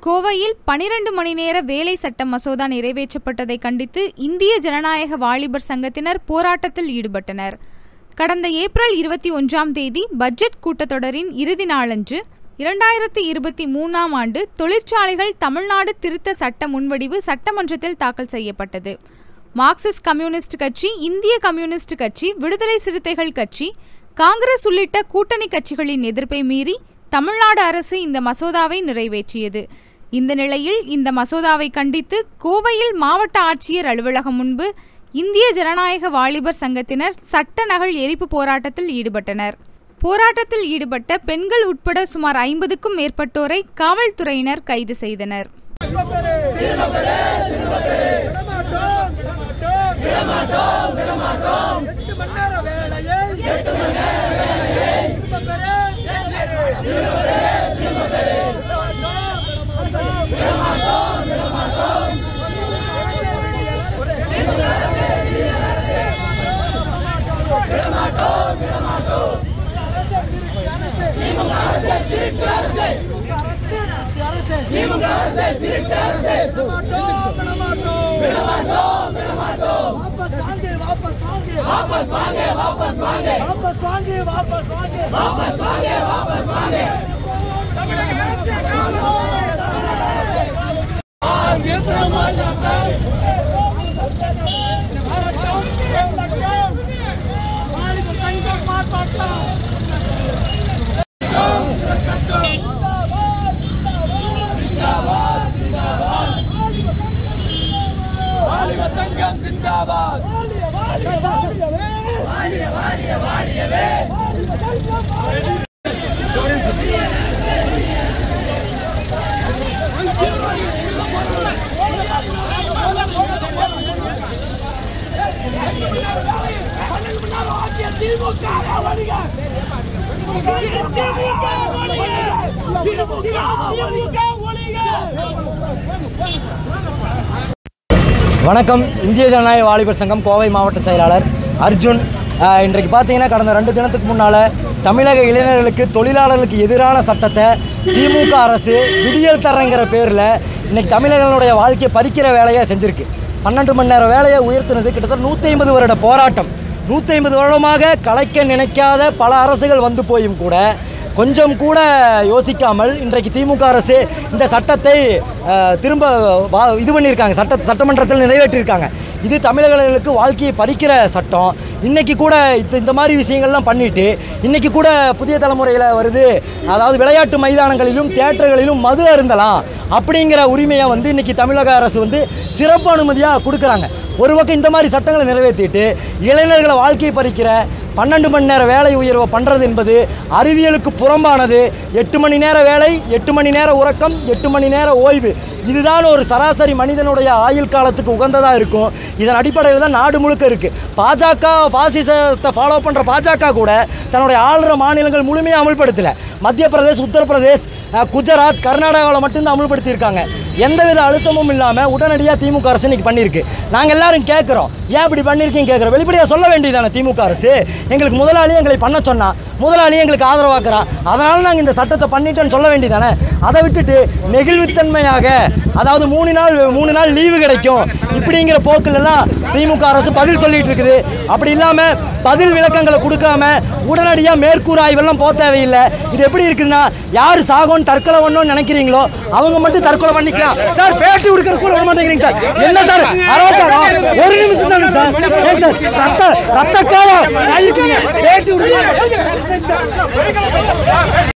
கோவையில் பனிரெண்டு மணி நேர வேலை சட்ட மசோதா நிறைவேற்றப்பட்டதை கண்டித்து இந்திய ஜனநாயக வாலிபர் சங்கத்தினர் போராட்டத்தில் ஈடுபட்டனர் கடந்த ஏப்ரல் இருபத்தி ஒன்றாம் தேதி பட்ஜெட் கூட்டத்தொடரின் இறுதி நாளன்று இரண்டாயிரத்தி இருபத்தி மூணாம் ஆண்டு தொழிற்சாலைகள் தமிழ்நாடு திருத்த சட்ட முன்வடிவு சட்டமன்றத்தில் தாக்கல் செய்யப்பட்டது மார்க்சிஸ்ட் கம்யூனிஸ்ட் கட்சி இந்திய கம்யூனிஸ்ட் கட்சி விடுதலை சிறுத்தைகள் கட்சி காங்கிரஸ் உள்ளிட்ட கூட்டணி கட்சிகளின் எதிர்ப்பை மீறி தமிழ்நாடு அரசு இந்த மசோதாவை நிறைவேற்றியது இந்த நிலையில் இந்த மசோதாவை கண்டித்து கோவையில் மாவட்ட ஆட்சியர் அலுவலகம் முன்பு இந்திய ஜனநாயக வாலிபர் சங்கத்தினர் சட்ட நகல் எரிப்பு போராட்டத்தில் ஈடுபட்டனர் போராட்டத்தில் ஈடுபட்ட பெண்கள் உட்பட சுமார் ஐம்பதுக்கும் மேற்பட்டோரை காவல்துறையினர் கைது செய்தனர் எட்டு மணி நேர வேலையை எட்டு மணி நேர வேலையை திரும்ப பெற वापस आएंगे वापस आएंगे वापस आएंगे वापस आएंगे वापस आएंगे वापस आएंगे वापस आएंगे वापस आएंगे சங்கம் சிந்தாபாத் வணக்கம் இந்திய ஜனநாயக வாலிபர் சங்கம் கோவை மாவட்ட செயலாளர் அர்ஜுன் ஆஹ், இன்றைக்கு பார்த்தீங்கன்னா கடந்த ரெண்டு தினத்துக்கு முன்னால் தமிழக இளைஞர்களுக்கு தொழிலாளர்களுக்கு எதிரான சட்டத்தை திமுக அரசு விடியல் தரங்கிற பேரில் இன்னைக்கு தமிழர்களுடைய வாழ்க்கையை பறிக்கிற வேலையை செஞ்சுருக்கு பன்னெண்டு மணி நேரம் வேலையை உயர்த்தினது கிட்டத்தட்ட நூற்றி ஐம்பது வருட போராட்டம் நூற்றி ஐம்பது வருடமாக கலைக்க நினைக்காத பல அரசுகள் வந்து போயும் கூட கொஞ்சம் கூட யோசிக்காமல் இன்றைக்கு திமுக அரசு இந்த சட்டத்தை அஹ், திரும்ப வா- இது பண்ணியிருக்காங்க சட்ட சட்டமன்றத்தில் நிறைவேற்றியிருக்காங்க இது தமிழர்களுக்கு வாழ்க்கையை பறிக்கிற சட்டம் இன்னைக்கு கூட இந்த இந்த மாதிரி விஷயங்கள்லாம் பண்ணிட்டு இன்னைக்கு கூட புதிய தலைமுறையில் வருது அதாவது விளையாட்டு மைதானங்களிலும் தியேட்டர்களிலும் மது அருந்தலாம் அப்படிங்கிற உரிமையை வந்து இன்னைக்கு தமிழக அரசு வந்து சிறப்பு அனுமதியாக கொடுக்குறாங்க ஒரு பக்கம் இந்த மாதிரி சட்டங்களை நிறைவேற்றிட்டு இளைஞர்களை வாழ்க்கையை பறிக்கிற பன்னெண்டு மணி நேர வேலை உயர்வை பண்ணுறது என்பது அறிவியலுக்கு புறம்பானது எட்டு மணி நேர வேலை எட்டு மணி நேர உறக்கம் எட்டு மணி நேர ஓய்வு இதுதான் ஒரு சராசரி மனிதனுடைய ஆயுள் காலத்துக்கு உகந்ததாக இருக்கும் இதன் அடிப்படையில் தான் நாடு முழுக்க இருக்குது பாஜக பாசிசத்தை ஃபாலோ பண்ணுற பாஜக கூட தன்னுடைய ஆளுற மாநிலங்கள் முழுமையாக அமல்படுத்தலை மத்திய பிரதேஷ் உத்தரப்பிரதேஷ் அஹ், குஜராத் கர்நாடகாவில் மட்டும்தான் அமல்படுத்தியிருக்காங்க எந்தவித அழுத்தமும் இல்லாமல் உடனடியாக திமுக அரசு இன்னைக்கு பண்ணியிருக்கு நாங்கள் எல்லாரும் கேட்குறோம் ஏன் இப்படி பண்ணியிருக்கீங்க கேட்குறோம் வெளிப்படையாக சொல்ல வேண்டியதானே திமுக அரசு எங்களுக்கு முதலாளி எங்களை பண்ண சொன்னா முதலாளி எங்களுக்கு ஆதரவாக்குறான் அதனால நாங்கள் இந்த சட்டத்தை பண்ணிட்டோன்னு சொல்ல வேண்டியதானே அதை விட்டுட்டு நெகிழ்வுத்தன்மையாக அதாவது மூணு நாள் மூணு நாள் லீவு கிடைக்கும் இப்படிங்கிற போக்குலலாம் திமுக அரசு பதில் சொல்லிட்டு இருக்குது அப்படி இல்லாமல் பதில் விளக்கங்களை கொடுக்காம உடனடியாக மேற்கூர் ஆய்வெல்லாம் போக தேவையில்லை இது எப்படி இருக்குன்னா யார் சாகோன்னு தற்கொலை பண்ணணும்னு நினைக்கிறீங்களோ அவங்க மட்டும் தற்கொலை பண்ணிக்கலாம் சார் பேட்டி கொடுக்குற கூட விட மாட்டேங்கிறீங்க சார் என்ன சார் அரோக்காரா ஒரு நிமிஷம் தானே சார் ஏன் சார் ரத்த ரத்த காலம் பேட்டி கொடுக்குறீங்க